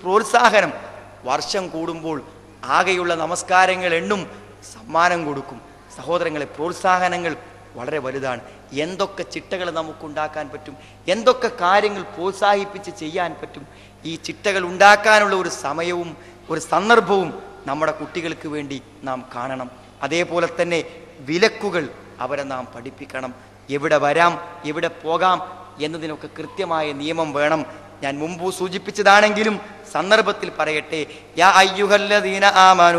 പ്രോത്സാഹനം വർഷം കൂടുമ്പോൾ ആകെയുള്ള നമസ്കാരങ്ങൾ എണ്ണും സമ്മാനം കൊടുക്കും സഹോദരങ്ങളെ പ്രോത്സാഹനങ്ങൾ വളരെ വലുതാണ് എന്തൊക്കെ ചിട്ടകൾ നമുക്കുണ്ടാക്കാൻ പറ്റും എന്തൊക്കെ കാര്യങ്ങൾ പ്രോത്സാഹിപ്പിച്ച് ചെയ്യാൻ പറ്റും ഈ ചിട്ടകൾ ഉണ്ടാക്കാനുള്ള ഒരു സമയവും ഒരു സന്ദർഭവും നമ്മുടെ കുട്ടികൾക്ക് വേണ്ടി നാം കാണണം അതേപോലെ തന്നെ വിലക്കുകൾ അവരെ നാം പഠിപ്പിക്കണം എവിടെ വരാം എവിടെ പോകാം എന്നതിനൊക്കെ കൃത്യമായ നിയമം വേണം ഞാൻ മുമ്പ് സൂചിപ്പിച്ചതാണെങ്കിലും സന്ദർഭത്തിൽ പറയട്ടെ യാ അയ്യുഹല്ലദീന ആമനു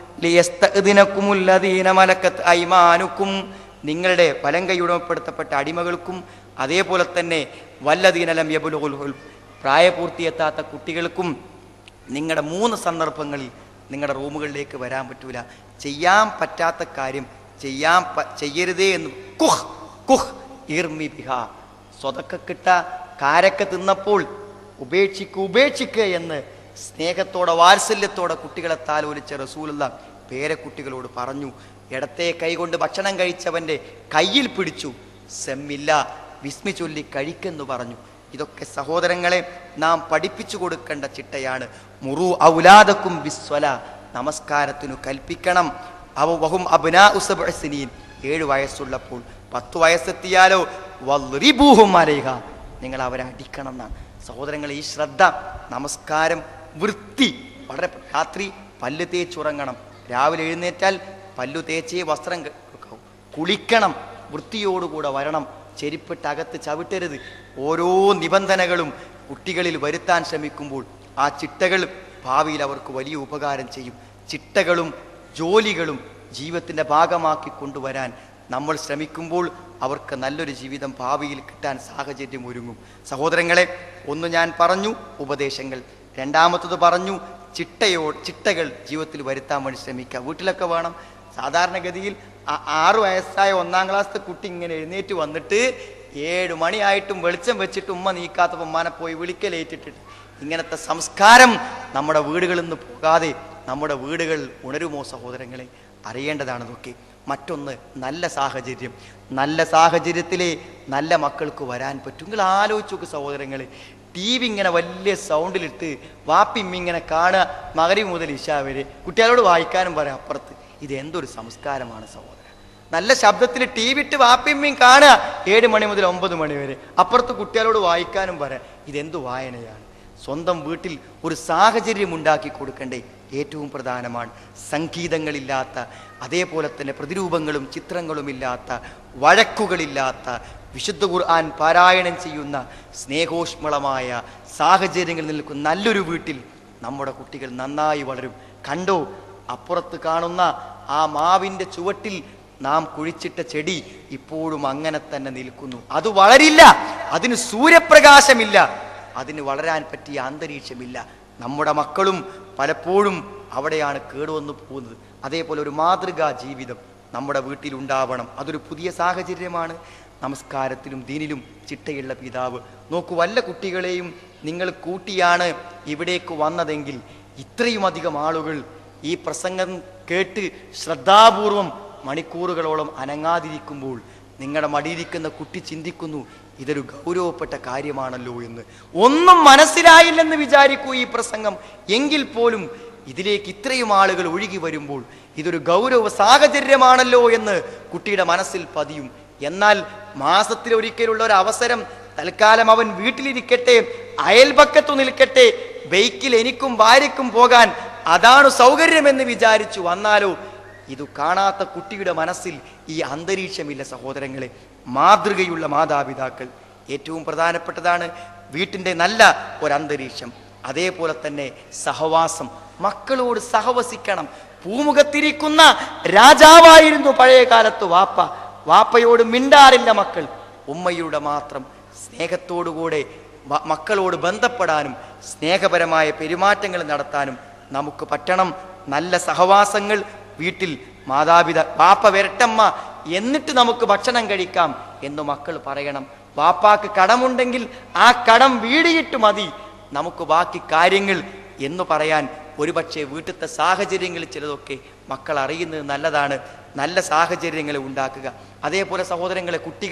ലിയസ്തഅ്ദിനക്കുമുല്ലദീന മലക്കത്ത് ഐമാനുക്കും നിങ്ങളുടെ വലങ്കൈ ഉടമപ്പെടുത്തപ്പെട്ട അടിമകൾക്കും അതേപോലെ തന്നെ വല്ലദീനലം യബുലുൽ ഹുൽ പ്രായപൂർത്തിയെത്താത്ത കുട്ടികൾക്കും നിങ്ങളുടെ മൂന്ന് സന്ദർഭങ്ങളിൽ നിങ്ങളുടെ റൂമുകളിലേക്ക് വരാൻ പറ്റൂല ചെയ്യാൻ പറ്റാത്ത കാര്യം ചെയ്യാൻ പ- ചെയ്യരുതേ എന്ന് കുഹ് കുഹ് ഈർമി ബിഹ സ്വതക്ക കിട്ട കാരക്ക തിന്നപ്പോൾ ഉപേക്ഷിക്കുക ഉപേക്ഷിക്കുക എന്ന് സ്നേഹത്തോടെ വാത്സല്യത്തോടെ കുട്ടികളെ താലോലിച്ച റസൂലുള്ള പേരക്കുട്ടികളോട് പറഞ്ഞു ഇടത്തെ കൈകൊണ്ട് ഭക്ഷണം കഴിച്ചവന്റെ കയ്യിൽ പിടിച്ചു സെമ്മില്ല വിസ്മി ചൊല്ലി കഴിക്കെന്ന് പറഞ്ഞു ഇതൊക്കെ സഹോദരങ്ങളെ നാം പഠിപ്പിച്ചു കൊടുക്കേണ്ട ചിട്ടയാണ് മുറു ഔലാദക്കും വിസ്വല നമസ്കാരത്തിനു കൽപ്പിക്കണം അവ വഹും അബ്നാ ഉസബിനീൻ ഏഴ് വയസ്സുള്ളപ്പോൾ പത്ത് വയസ്സെത്തിയാലോ വല്റിബൂഹും അലൈഹ നിങ്ങൾ അവരെ അടിക്കണം എന്നാണ് സഹോദരങ്ങൾ ഈ ശ്രദ്ധ നമസ്കാരം വൃത്തി വളരെ രാത്രി പല്ല് തേച്ചുറങ്ങണം രാവിലെ എഴുന്നേറ്റാൽ പല്ലു തേച്ചേ വസ്ത്രം ക- കൊടുക്കാവൂ കുളിക്കണം വൃത്തിയോടുകൂടെ വരണം ചെരുപ്പിട്ട് അകത്ത് ചവിട്ടരുത് ഓരോ നിബന്ധനകളും കുട്ടികളിൽ വരുത്താൻ ശ്രമിക്കുമ്പോൾ ആ ചിട്ടകൾ ഭാവിയിൽ അവർക്ക് വലിയ ഉപകാരം ചെയ്യും ചിട്ടകളും ജോലികളും ജീവിതത്തിൻ്റെ ഭാഗമാക്കി കൊണ്ടുവരാൻ നമ്മൾ ശ്രമിക്കുമ്പോൾ അവർക്ക് നല്ലൊരു ജീവിതം ഭാവിയിൽ കിട്ടാൻ സാഹചര്യം ഒരുങ്ങും സഹോദരങ്ങളെ ഒന്ന് ഞാൻ പറഞ്ഞു ഉപദേശങ്ങൾ രണ്ടാമത്തത് പറഞ്ഞു ചിട്ടയോ ചിട്ടകൾ ജീവിതത്തിൽ വരുത്താൻ വേണ്ടി ശ്രമിക്കുക വീട്ടിലൊക്കെ വേണം സാധാരണഗതിയിൽ ആ- ആറ് വയസ്സായ ഒന്നാം ക്ലാസ്സിലെ കുട്ടി ഇങ്ങനെ എഴുന്നേറ്റ് വന്നിട്ട് ഏഴ് മണിയായിട്ടും വെളിച്ചം വെച്ചിട്ട് ഉമ്മ നീക്കാത്തപ്പോൾ ഉമ്മാനെ പോയി വിളിക്കലേറ്റിട്ടിട്ട് ഇങ്ങനത്തെ സംസ്കാരം നമ്മുടെ വീടുകളിൽ നിന്ന് പോകാതെ നമ്മുടെ വീടുകൾ ഉണരുമോ സഹോദരങ്ങളെ അറിയേണ്ടതാണ് ഇതൊക്കെ മറ്റൊന്ന് നല്ല സാഹചര്യം നല്ല സാഹചര്യത്തിലേ നല്ല മക്കൾക്ക് വരാൻ പറ്റും നിങ്ങൾ ആലോചിച്ച് നോക്ക് സഹോദരങ്ങളെ ടി വി ഇങ്ങനെ വലിയ സൗണ്ടിലിട്ട് വാപ്പിമ്മ ഇങ്ങനെ കാണുക മകരി മുതൽ ഇഷ വരെ കുട്ടികളോട് വായിക്കാനും പറയാം അപ്പുറത്ത് ഇത് എന്തൊരു സംസ്കാരമാണ് സഹോദരൻ നല്ല ശബ്ദത്തിൽ ടി വി ഇട്ട് വാപ്പിമ്മയും കാണുക ഏഴ് മണി മുതൽ ഒമ്പത് മണി വരെ അപ്പുറത്ത് കുട്ടികളോട് വായിക്കാനും പറയാം ഇതെന്തു വായനയാണ് സ്വന്തം വീട്ടിൽ ഒരു സാഹചര്യം ഉണ്ടാക്കി കൊടുക്കണ്ടേ ഏറ്റവും പ്രധാനമാണ് സംഗീതങ്ങളില്ലാത്ത അതേപോലെ തന്നെ പ്രതിരൂപങ്ങളും ചിത്രങ്ങളുമില്ലാത്ത വഴക്കുകളില്ലാത്ത വിശുദ്ധ ഖുർആൻ പാരായണം ചെയ്യുന്ന സ്നേഹോഷ്മളമായ സാഹചര്യങ്ങളിൽ നിൽക്കുന്ന നല്ലൊരു വീട്ടിൽ നമ്മുടെ കുട്ടികൾ നന്നായി വളരും കണ്ടോ അപ്പുറത്ത് കാണുന്ന ആ മാവിൻ്റെ ചുവട്ടിൽ നാം കുഴിച്ചിട്ട ചെടി ഇപ്പോഴും അങ്ങനെ തന്നെ നിൽക്കുന്നു അത് വളരില്ല അതിന് സൂര്യപ്രകാശമില്ല അതിന് വളരാൻ പറ്റിയ അന്തരീക്ഷമില്ല നമ്മുടെ മക്കളും പലപ്പോഴും അവിടെയാണ് കേടുവന്നു പോകുന്നത് അതേപോലെ ഒരു മാതൃകാ ജീവിതം നമ്മുടെ വീട്ടിലുണ്ടാവണം അതൊരു പുതിയ സാഹചര്യമാണ് നമസ്കാരത്തിലും ദീനിലും ചിട്ടയുള്ള പിതാവ് നോക്കൂ വല്ല കുട്ടികളെയും നിങ്ങൾ കൂട്ടിയാണ് ഇവിടേക്ക് വന്നതെങ്കിൽ ഇത്രയും അധികം ആളുകൾ ഈ പ്രസംഗം കേട്ട് ശ്രദ്ധാപൂർവം മണിക്കൂറുകളോളം അനങ്ങാതിരിക്കുമ്പോൾ നിങ്ങളുടെ മടിയിരിക്കുന്ന കുട്ടി ചിന്തിക്കുന്നു ഇതൊരു ഗൗരവപ്പെട്ട കാര്യമാണല്ലോ എന്ന് ഒന്നും മനസ്സിലായില്ലെന്ന് വിചാരിക്കൂ ഈ പ്രസംഗം എങ്കിൽ പോലും ഇതിലേക്ക് ഇത്രയും ആളുകൾ ഒഴുകി വരുമ്പോൾ ഇതൊരു ഗൗരവ സാഹചര്യമാണല്ലോ എന്ന് കുട്ടിയുടെ മനസ്സിൽ പതിയും എന്നാൽ മാസത്തിലൊരിക്കലുള്ള ഒരു അവസരം തൽക്കാലം അവൻ വീട്ടിലിരിക്കട്ടെ അയൽപക്കത്തു നിൽക്കട്ടെ ബൈക്കിൽ എനിക്കും ഭാര്യയ്ക്കും പോകാൻ അതാണ് സൗകര്യമെന്ന് വിചാരിച്ചു വന്നാലോ ഇത് കാണാത്ത കുട്ടിയുടെ മനസ്സിൽ ഈ അന്തരീക്ഷമില്ല സഹോദരങ്ങളെ മാതൃകയുള്ള മാതാപിതാക്കൾ ഏറ്റവും പ്രധാനപ്പെട്ടതാണ് വീട്ടിൻ്റെ നല്ല ഒരന്തരീക്ഷം അതേപോലെ തന്നെ സഹവാസം മക്കളോട് സഹവസിക്കണം പൂമുഖത്തിരിക്കുന്ന രാജാവായിരുന്നു പഴയ കാലത്ത് വാപ്പ വാപ്പയോട് മിണ്ടാറില്ല മക്കൾ ഉമ്മയുടെ മാത്രം സ്നേഹത്തോടുകൂടെ വ- മക്കളോട് ബന്ധപ്പെടാനും സ്നേഹപരമായ പെരുമാറ്റങ്ങൾ നടത്താനും നമുക്ക് പറ്റണം നല്ല സഹവാസങ്ങൾ വീട്ടിൽ മാതാപിതാ വാപ്പ വരട്ടമ്മ എന്നിട്ട് നമുക്ക് ഭക്ഷണം കഴിക്കാം എന്ന് മക്കൾ പറയണം വാപ്പാക്ക് കടമുണ്ടെങ്കിൽ ആ കടം വീടിയിട്ട് മതി നമുക്ക് ബാക്കി കാര്യങ്ങൾ എന്ന് പറയാൻ ഒരുപക്ഷെ വീട്ടിലത്തെ സാഹചര്യങ്ങൾ ചിലതൊക്കെ മക്കൾ അറിയുന്നത് നല്ലതാണ് നല്ല സാഹചര്യങ്ങൾ ഉണ്ടാക്കുക അതേപോലെ സഹോദരങ്ങളെ കുട്ടികൾ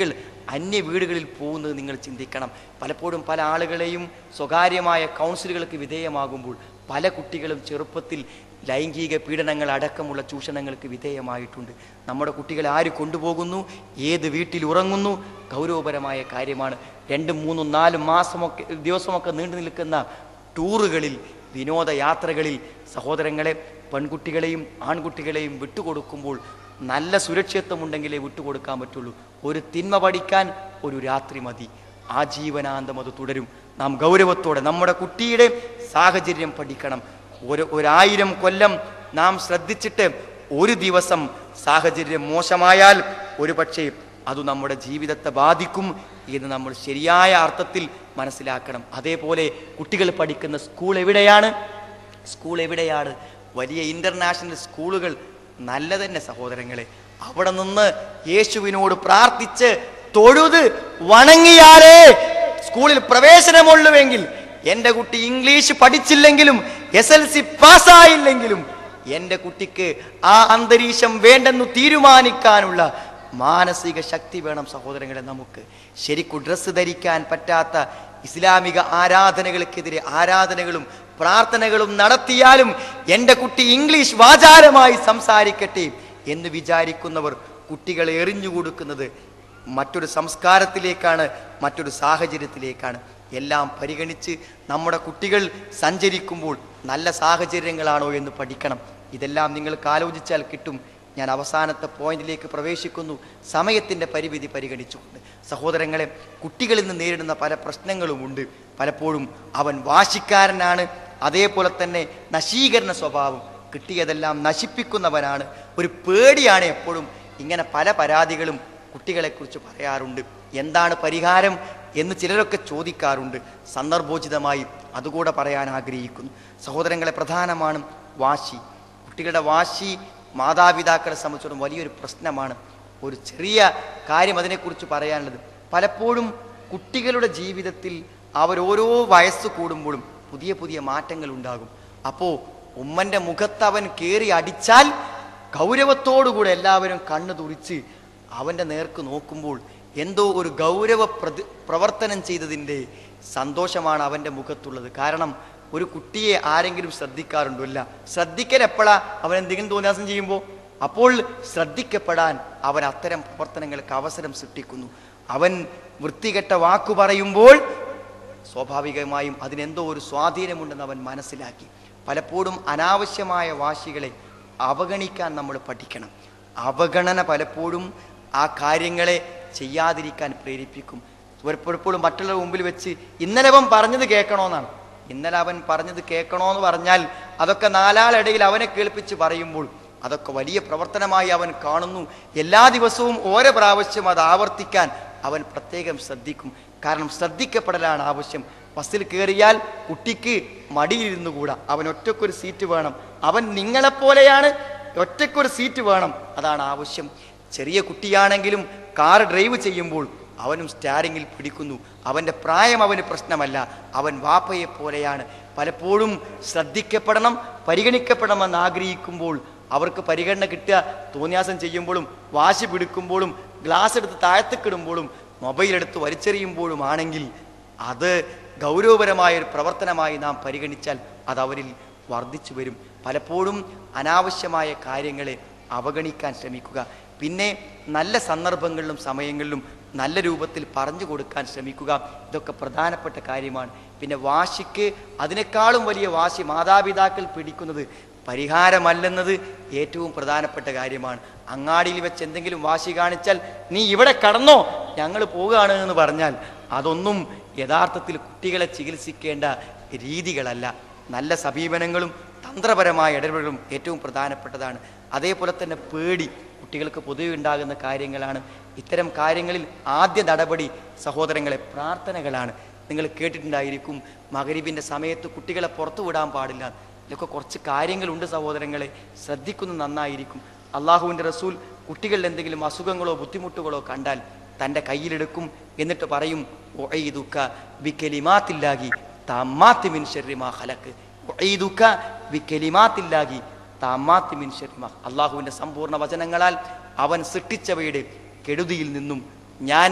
അന്യ വീടുകളിൽ പോകുന്നത് നിങ്ങൾ ചിന്തിക്കണം പലപ്പോഴും പല ആളുകളെയും സ്വകാര്യമായ കൗൺസിലുകൾക്ക് വിധേയമാകുമ്പോൾ പല കുട്ടികളും ചെറുപ്പത്തിൽ ലൈംഗിക പീഡനങ്ങൾ അടക്കമുള്ള ചൂഷണങ്ങൾക്ക് വിധേയമായിട്ടുണ്ട് നമ്മുടെ കുട്ടികളെ ആര് കൊണ്ടുപോകുന്നു ഏത് വീട്ടിൽ ഉറങ്ങുന്നു ഗൗരവപരമായ കാര്യമാണ് രണ്ടും മൂന്നും നാലും മാസമൊക്കെ ദിവസമൊക്കെ നീണ്ടു നിൽക്കുന്ന ടൂറുകളിൽ വിനോദയാത്രകളിൽ സഹോദരങ്ങളെ പെൺകുട്ടികളെയും ആൺകുട്ടികളെയും വിട്ടുകൊടുക്കുമ്പോൾ നല്ല സുരക്ഷിതത്വമുണ്ടെങ്കിലേ വിട്ടുകൊടുക്കാൻ പറ്റുള്ളൂ ഒരു തിന്മ പഠിക്കാൻ ഒരു രാത്രി മതി ആജീവനാന്തം അത് തുടരും നാം ഗൗരവത്തോടെ നമ്മുടെ കുട്ടിയുടെ സാഹചര്യം പഠിക്കണം ഒരു ഒരായിരം കൊല്ലം നാം ശ്രദ്ധിച്ചിട്ട് ഒരു ദിവസം സാഹചര്യം മോശമായാൽ ഒരു പക്ഷേ അത് നമ്മുടെ ജീവിതത്തെ ബാധിക്കും എന്ന് നമ്മൾ ശരിയായ അർത്ഥത്തിൽ മനസ്സിലാക്കണം അതേപോലെ കുട്ടികൾ പഠിക്കുന്ന സ്കൂൾ എവിടെയാണ് സ്കൂൾ എവിടെയാണ് വലിയ ഇന്റർനാഷണൽ സ്കൂളുകൾ നല്ല തന്നെ സഹോദരങ്ങളെ അവിടെ നിന്ന് യേശുവിനോട് പ്രാർത്ഥിച്ച് തൊഴുത് വണങ്ങിയാലേ സ്കൂളിൽ പ്രവേശനമുള്ളുവെങ്കിൽ എൻ്റെ കുട്ടി ഇംഗ്ലീഷ് പഠിച്ചില്ലെങ്കിലും എസ് എൽ സി പാസ്സായില്ലെങ്കിലും എൻ്റെ കുട്ടിക്ക് ആ അന്തരീക്ഷം വേണ്ടെന്ന് തീരുമാനിക്കാനുള്ള മാനസിക ശക്തി വേണം സഹോദരങ്ങളെ നമുക്ക് ശരിക്കും ഡ്രസ്സ് ധരിക്കാൻ പറ്റാത്ത ഇസ്ലാമിക ആരാധനകൾക്കെതിരെ ആരാധനകളും പ്രാർത്ഥനകളും നടത്തിയാലും എൻ്റെ കുട്ടി ഇംഗ്ലീഷ് വാചാരമായി സംസാരിക്കട്ടെ എന്ന് വിചാരിക്കുന്നവർ കുട്ടികളെ എറിഞ്ഞു കൊടുക്കുന്നത് മറ്റൊരു സംസ്കാരത്തിലേക്കാണ് മറ്റൊരു സാഹചര്യത്തിലേക്കാണ് എല്ലാം പരിഗണിച്ച് നമ്മുടെ കുട്ടികൾ സഞ്ചരിക്കുമ്പോൾ നല്ല സാഹചര്യങ്ങളാണോ എന്ന് പഠിക്കണം ഇതെല്ലാം നിങ്ങൾക്ക് ആലോചിച്ചാൽ കിട്ടും ഞാൻ അവസാനത്തെ പോയിന്റിലേക്ക് പ്രവേശിക്കുന്നു സമയത്തിൻ്റെ പരിമിതി പരിഗണിച്ചുകൊണ്ട് സഹോദരങ്ങളെ കുട്ടികളിൽ നിന്ന് നേരിടുന്ന പല പ്രശ്നങ്ങളുമുണ്ട് പലപ്പോഴും അവൻ വാശിക്കാരനാണ് അതേപോലെ തന്നെ നശീകരണ സ്വഭാവം കിട്ടിയതെല്ലാം നശിപ്പിക്കുന്നവനാണ് ഒരു പേടിയാണ് എപ്പോഴും ഇങ്ങനെ പല പരാതികളും കുട്ടികളെക്കുറിച്ച് പറയാറുണ്ട് എന്താണ് പരിഹാരം എന്ന് ചിലരൊക്കെ ചോദിക്കാറുണ്ട് സന്ദർഭോചിതമായി അതുകൂടെ പറയാൻ ആഗ്രഹിക്കുന്നു സഹോദരങ്ങളെ പ്രധാനമാണ് വാശി കുട്ടികളുടെ വാശി മാതാപിതാക്കളെ സംബന്ധിച്ചിടത്തോളം വലിയൊരു പ്രശ്നമാണ് ഒരു ചെറിയ കാര്യം അതിനെക്കുറിച്ച് പറയാനുള്ളത് പലപ്പോഴും കുട്ടികളുടെ ജീവിതത്തിൽ അവരോരോ വയസ്സ് കൂടുമ്പോഴും പുതിയ പുതിയ മാറ്റങ്ങൾ ഉണ്ടാകും അപ്പോൾ ഉമ്മന്റെ മുഖത്ത് അവൻ കയറി അടിച്ചാൽ ഗൗരവത്തോടുകൂടെ എല്ലാവരും കണ്ണു തുറിച്ച് അവൻ്റെ നേർക്ക് നോക്കുമ്പോൾ എന്തോ ഒരു ഗൗരവ പ്രതി പ്രവർത്തനം ചെയ്തതിൻ്റെ സന്തോഷമാണ് അവൻ്റെ മുഖത്തുള്ളത് കാരണം ഒരു കുട്ടിയെ ആരെങ്കിലും ശ്രദ്ധിക്കാറുണ്ടോ ഇല്ല ശ്രദ്ധിക്കൽ എപ്പോഴാ അവൻ എന്തെങ്കിലും തോന്നിയാസം ചെയ്യുമ്പോൾ അപ്പോൾ ശ്രദ്ധിക്കപ്പെടാൻ അവൻ അത്തരം പ്രവർത്തനങ്ങൾക്ക് അവസരം സൃഷ്ടിക്കുന്നു അവൻ വൃത്തികെട്ട വാക്കു പറയുമ്പോൾ സ്വാഭാവികമായും അതിനെന്തോ ഒരു സ്വാധീനമുണ്ടെന്ന് അവൻ മനസ്സിലാക്കി പലപ്പോഴും അനാവശ്യമായ വാശികളെ അവഗണിക്കാൻ നമ്മൾ പഠിക്കണം അവഗണന പലപ്പോഴും ആ കാര്യങ്ങളെ ചെയ്യാതിരിക്കാൻ പ്രേരിപ്പിക്കും ഒരു- പലപ്പോഴും മറ്റുള്ളവരുടെ മുമ്പിൽ വെച്ച് ഇന്നലെ അവൻ പറഞ്ഞത് കേൾക്കണമെന്നാണ് ഇന്നലെ അവൻ പറഞ്ഞത് കേൾക്കണമെന്ന് പറഞ്ഞാൽ അതൊക്കെ നാലാളിടയിൽ അവനെ കേൾപ്പിച്ച് പറയുമ്പോൾ അതൊക്കെ വലിയ പ്രവർത്തനമായി അവൻ കാണുന്നു എല്ലാ ദിവസവും ഓരോ പ്രാവശ്യം അത് ആവർത്തിക്കാൻ അവൻ പ്രത്യേകം ശ്രദ്ധിക്കും കാരണം ശ്രദ്ധിക്കപ്പെടലാണ് ആവശ്യം ബസ്സിൽ കയറിയാൽ കുട്ടിക്ക് മടിയിരുന്നു കൂടാ അവൻ ഒറ്റക്കൊരു സീറ്റ് വേണം അവൻ നിങ്ങളെപ്പോലെയാണ് ഒറ്റക്കൊരു സീറ്റ് വേണം അതാണ് ആവശ്യം ചെറിയ കുട്ടിയാണെങ്കിലും കാർ ഡ്രൈവ് ചെയ്യുമ്പോൾ അവനും സ്റ്റാരിങ്ങിൽ പിടിക്കുന്നു അവൻ്റെ പ്രായം അവന് പ്രശ്നമല്ല അവൻ വാപ്പയെ പോലെയാണ് പലപ്പോഴും ശ്രദ്ധിക്കപ്പെടണം പരിഗണിക്കപ്പെടണമെന്ന് ആഗ്രഹിക്കുമ്പോൾ അവർക്ക് പരിഗണന കിട്ടുക തോന്നിയാസം ചെയ്യുമ്പോഴും വാശി പിടിക്കുമ്പോഴും ഗ്ലാസ് എടുത്ത് താഴത്തേക്കിടുമ്പോഴും മൊബൈൽ എടുത്ത് വലിച്ചെറിയുമ്പോഴും ആണെങ്കിൽ അത് ഗൗരവപരമായ ഒരു പ്രവർത്തനമായി നാം പരിഗണിച്ചാൽ അത് അവരിൽ വർദ്ധിച്ചു വരും പലപ്പോഴും അനാവശ്യമായ കാര്യങ്ങളെ അവഗണിക്കാൻ ശ്രമിക്കുക പിന്നെ നല്ല സന്ദർഭങ്ങളിലും സമയങ്ങളിലും നല്ല രൂപത്തിൽ പറഞ്ഞു കൊടുക്കാൻ ശ്രമിക്കുക ഇതൊക്കെ പ്രധാനപ്പെട്ട കാര്യമാണ് പിന്നെ വാശിക്ക് അതിനേക്കാളും വലിയ വാശി മാതാപിതാക്കൾ പിടിക്കുന്നത് പരിഹാരമല്ലെന്നത് ഏറ്റവും പ്രധാനപ്പെട്ട കാര്യമാണ് അങ്ങാടിയിൽ വെച്ച് എന്തെങ്കിലും വാശി കാണിച്ചാൽ നീ ഇവിടെ കടന്നോ ഞങ്ങൾ പോവുകയാണ് എന്ന് പറഞ്ഞാൽ അതൊന്നും യഥാർത്ഥത്തിൽ കുട്ടികളെ ചികിത്സിക്കേണ്ട രീതികളല്ല നല്ല സമീപനങ്ങളും തന്ത്രപരമായ ഇടപെടലും ഏറ്റവും പ്രധാനപ്പെട്ടതാണ് അതേപോലെ തന്നെ പേടി കുട്ടികൾക്ക് പൊതുവെ ഉണ്ടാകുന്ന കാര്യങ്ങളാണ് ഇത്തരം കാര്യങ്ങളിൽ ആദ്യ നടപടി സഹോദരങ്ങളെ പ്രാർത്ഥനകളാണ് നിങ്ങൾ കേട്ടിട്ടുണ്ടായിരിക്കും മകരിബിൻ്റെ സമയത്ത് കുട്ടികളെ പുറത്തു വിടാൻ പാടില്ല ഇതൊക്കെ കുറച്ച് കാര്യങ്ങളുണ്ട് സഹോദരങ്ങളെ ശ്രദ്ധിക്കുന്നത് നന്നായിരിക്കും അള്ളാഹുവിൻ്റെ റസൂൽ കുട്ടികളിൽ എന്തെങ്കിലും അസുഖങ്ങളോ ബുദ്ധിമുട്ടുകളോ കണ്ടാൽ തൻ്റെ കയ്യിലെടുക്കും എന്നിട്ട് പറയും "ഉഈദുക ബികലിമാത്തില്ലാഹി തമ്മാത്തി മിൻ ശർരി മാ ഖലഖ് ഉഈദുക ബികലിമാത്തില്ലാഹി തമ്മാത്തി മിൻ ശർരി മാ അള്ളാഹുവിൻ്റെ സമ്പൂർണ്ണ വചനങ്ങളാൽ അവൻ സൃഷ്ടിച്ചവയുടെ കെടുതിയിൽ നിന്നും ഞാൻ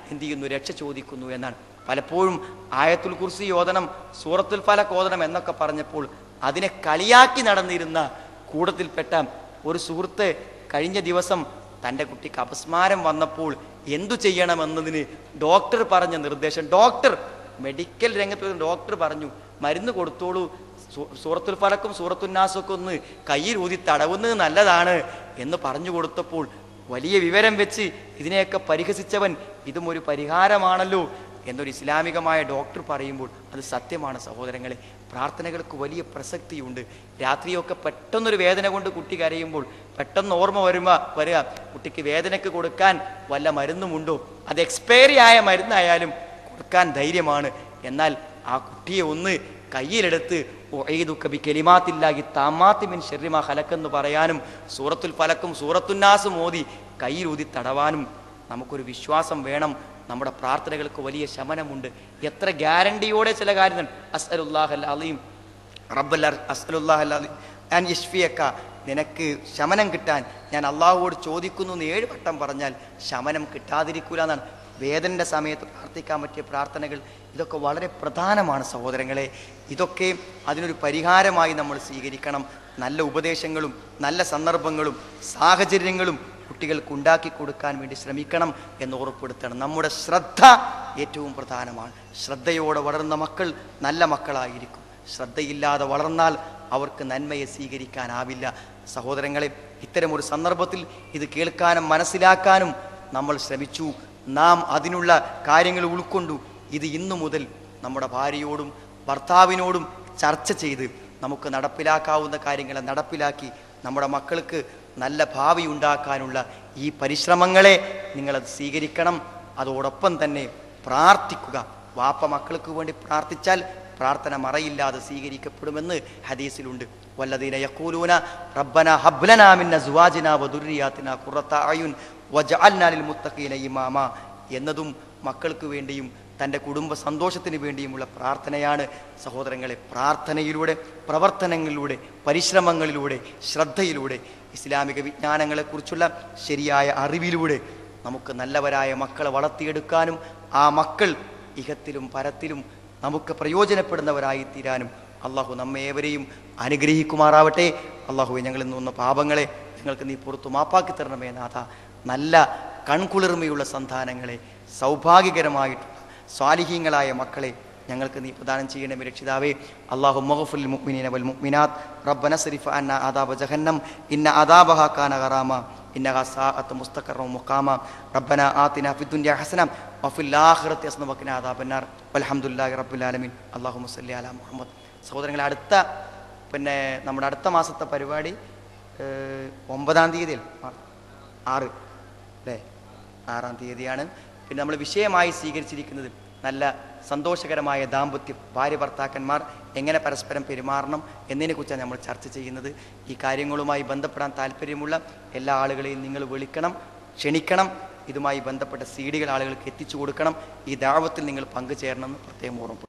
എന്ത് ചെയ്യുന്നു രക്ഷ ചോദിക്കുന്നു എന്നാണ് പലപ്പോഴും ആയത്തുൽ കുർസി ഓതണം സൂറത്തുൽ ഫലക്ക് ഓതണം എന്നൊക്കെ പറഞ്ഞപ്പോൾ അതിനെ കളിയാക്കി നടന്നിരുന്ന കൂട്ടത്തിൽപ്പെട്ട ഒരു സുഹൃത്ത് കഴിഞ്ഞ ദിവസം തൻ്റെ കുട്ടിക്ക് അപസ്മാരം വന്നപ്പോൾ എന്തു ചെയ്യണമെന്നതിന് ഡോക്ടർ പറഞ്ഞ നിർദ്ദേശം ഡോക്ടർ മെഡിക്കൽ രംഗത്ത് ഡോക്ടർ പറഞ്ഞു മരുന്ന് കൊടുത്തോളൂ സൂ- സൂറത്തുൽ ഫലക്കും സൂറത്തുന്നാസും ഒക്കെ ഒന്ന് കയ്യിൽ ഊതി തടവുന്നത് നല്ലതാണ് എന്ന് പറഞ്ഞു കൊടുത്തപ്പോൾ വലിയ വിവരം വെച്ച് ഇതിനെയൊക്കെ പരിഹസിച്ചവൻ ഇതും ഒരു പരിഹാരമാണല്ലോ എന്നൊരു ഇസ്ലാമികമായ ഡോക്ടർ പറയുമ്പോൾ അത് സത്യമാണ് സഹോദരങ്ങളെ പ്രാർത്ഥനകൾക്ക് വലിയ പ്രസക്തിയുണ്ട് രാത്രിയൊക്കെ പെട്ടെന്നൊരു വേദന കൊണ്ട് കുട്ടി കരയുമ്പോൾ പെട്ടെന്ന് ഓർമ്മ വരുമ്പ വരിക കുട്ടിക്ക് വേദനയ്ക്ക് കൊടുക്കാൻ വല്ല മരുന്നുമുണ്ടോ അത് എക്സ്പയറി ആയ മരുന്നായാലും കൊടുക്കാൻ ധൈര്യമാണ് എന്നാൽ ആ കുട്ടിയെ ഒന്ന് കയ്യിലെടുത്ത് ഒഴീതുക്കബി കെലിമാത്തില്ലാകി താമാത്തിമിൻ ഷെറിമ ഹലക്കെന്ന് പറയാനും സൂറത്തുൽ ഫലക്കും സൂറത്തുന്നാസും മോദി കയ്യിലൂതി തടവാനും നമുക്കൊരു വിശ്വാസം വേണം നമ്മുടെ പ്രാർത്ഥനകൾക്ക് വലിയ ശമനമുണ്ട് എത്ര ഗ്യാരണ്ടിയോടെ ചില കാര്യങ്ങൾ അസ്അലുല്ലാഹൽ അലീം റബ്ബൽ അസ്അലുല്ലാഹൽ അലീം ഞാൻ യഷ്ഫിയക്ക നിനക്ക് ശമനം കിട്ടാൻ ഞാൻ അള്ളാഹുവോട് ചോദിക്കുന്നു എന്ന് ഏഴ് വട്ടം പറഞ്ഞാൽ ശമനം കിട്ടാതിരിക്കൂല എന്നാണ് വേദനയുടെ സമയത്ത് പ്രാർത്ഥിക്കാൻ പറ്റിയ പ്രാർത്ഥനകൾ ഇതൊക്കെ വളരെ പ്രധാനമാണ് സഹോദരങ്ങളെ ഇതൊക്കെ അതിനൊരു പരിഹാരമായി നമ്മൾ സ്വീകരിക്കണം നല്ല ഉപദേശങ്ങളും നല്ല സന്ദർഭങ്ങളും സാഹചര്യങ്ങളും കുട്ടികൾക്ക് ഉണ്ടാക്കി കൊടുക്കാൻ വേണ്ടി ശ്രമിക്കണം എന്ന് ഉറപ്പെടുത്തണം നമ്മുടെ ശ്രദ്ധ ഏറ്റവും പ്രധാനമാണ് ശ്രദ്ധയോടെ വളർന്ന മക്കൾ നല്ല മക്കളായിരിക്കും ശ്രദ്ധയില്ലാതെ വളർന്നാൽ അവർക്ക് നന്മയെ സ്വീകരിക്കാനാവില്ല സഹോദരങ്ങളെ ഇത്തരമൊരു സന്ദർഭത്തിൽ ഇത് കേൾക്കാനും മനസ്സിലാക്കാനും നമ്മൾ ശ്രമിച്ചു നാം അതിനുള്ള കാര്യങ്ങൾ ഉൾക്കൊണ്ടു ഇത് ഇന്നു മുതൽ നമ്മുടെ ഭാര്യയോടും ഭർത്താവിനോടും ചർച്ച ചെയ്ത് നമുക്ക് നടപ്പിലാക്കാവുന്ന കാര്യങ്ങളെ നടപ്പിലാക്കി നമ്മുടെ മക്കൾക്ക് നല്ല ഭാവി ഉണ്ടാക്കാനുള്ള ഈ പരിശ്രമങ്ങളെ നിങ്ങളത് സ്വീകരിക്കണം അതോടൊപ്പം തന്നെ പ്രാർത്ഥിക്കുക വാപ്പ മക്കൾക്ക് വേണ്ടി പ്രാർത്ഥിച്ചാൽ പ്രാർത്ഥന മറയില്ലാതെ സ്വീകരിക്കപ്പെടുമെന്ന് ഹദീസിലുണ്ട് വല്ലദീന യഖൂലൂന റബ്ബന ഹബ്ലനാ മിൻ അസ്വാജിനാ വദുർരിയാത്തിനാ ഖുറത്ത അയുൻ വജഅൽനാ ലിൽ മുത്തഖീന ഇമാമ എന്നതും മക്കൾക്ക് വേണ്ടിയും തൻ്റെ കുടുംബ സന്തോഷത്തിന് വേണ്ടിയുമുള്ള പ്രാർത്ഥനയാണ് സഹോദരങ്ങളെ പ്രാർത്ഥനയിലൂടെ പ്രവർത്തനങ്ങളിലൂടെ പരിശ്രമങ്ങളിലൂടെ ശ്രദ്ധയിലൂടെ ഇസ്ലാമിക വിജ്ഞാനങ്ങളെക്കുറിച്ചുള്ള ശരിയായ അറിവിലൂടെ നമുക്ക് നല്ലവരായ മക്കളെ വളർത്തിയെടുക്കാനും ആ മക്കൾ ഇഹത്തിലും പരത്തിലും നമുക്ക് പ്രയോജനപ്പെടുന്നവരായി തീരാനും അള്ളാഹു നമ്മേവരെയും അനുഗ്രഹിക്കുമാറാവട്ടെ അള്ളാഹുവെ ഞങ്ങളിൽ നിന്ന പാപങ്ങളെ ഞങ്ങൾക്ക് നീ പുറത്തു മാപ്പാക്കി തരണമേ നാഥ നല്ല കൺകുളിർമയുള്ള സന്താനങ്ങളെ സൗഭാഗ്യകരമായിട്ടുള്ള സ്വാലിഹീങ്ങളായ മക്കളെ ഞങ്ങൾക്ക് നീ പ്രദാനം ചെയ്യണമേ രക്ഷിതാവേ അള്ളാഹു മഹഫുൽ മുഅ്മിനീന വൽ മുഅ്മിനാത്ത് റബ്ബന സരിഫ് അന്ന അദാബ ജഹന്നം ഇന്ന അദാബഹ കാന ഗറാമ إنها ساءت مستقرا ومقاما ربنا آتنا في الدنيا حسنة وفي الآخرة حسنة وقنا عذاب النار والحمد لله رب العالمين اللهم صل على محمد സഹോദരങ്ങളെ അടുത്ത പിന്നെ നമ്മുടെ അടുത്ത മാസത്തെ പരിപാടി ഏഹ്, ഒമ്പതാം തീയതിയിൽ ആറ് അല്ലേ ആറാം തീയതിയാണ് പിന്നെ നമ്മൾ വിഷയമായി സ്വീകരിച്ചിരിക്കുന്നത് നല്ല സന്തോഷകരമായ ദാമ്പത്യം ഭാര്യ ഭർത്താക്കന്മാർ എങ്ങനെ പരസ്പരം പെരുമാറണം എന്നതിനെക്കുറിച്ചാണ് നമ്മൾ ചർച്ച ചെയ്യുന്നത് ഈ കാര്യങ്ങളുമായി ബന്ധപ്പെടാൻ താല്പര്യമുള്ള എല്ലാ ആളുകളെയും നിങ്ങൾ വിളിക്കണം ക്ഷണിക്കണം ഇതുമായി ബന്ധപ്പെട്ട സീഡികൾ ആളുകൾക്ക് എത്തിച്ചു കൊടുക്കണം ഈ ദാവത്തിൽ നിങ്ങൾ പങ്കുചേരണമെന്ന് പ്രത്യേകം ഓർമ്മപ്പെടുത്തും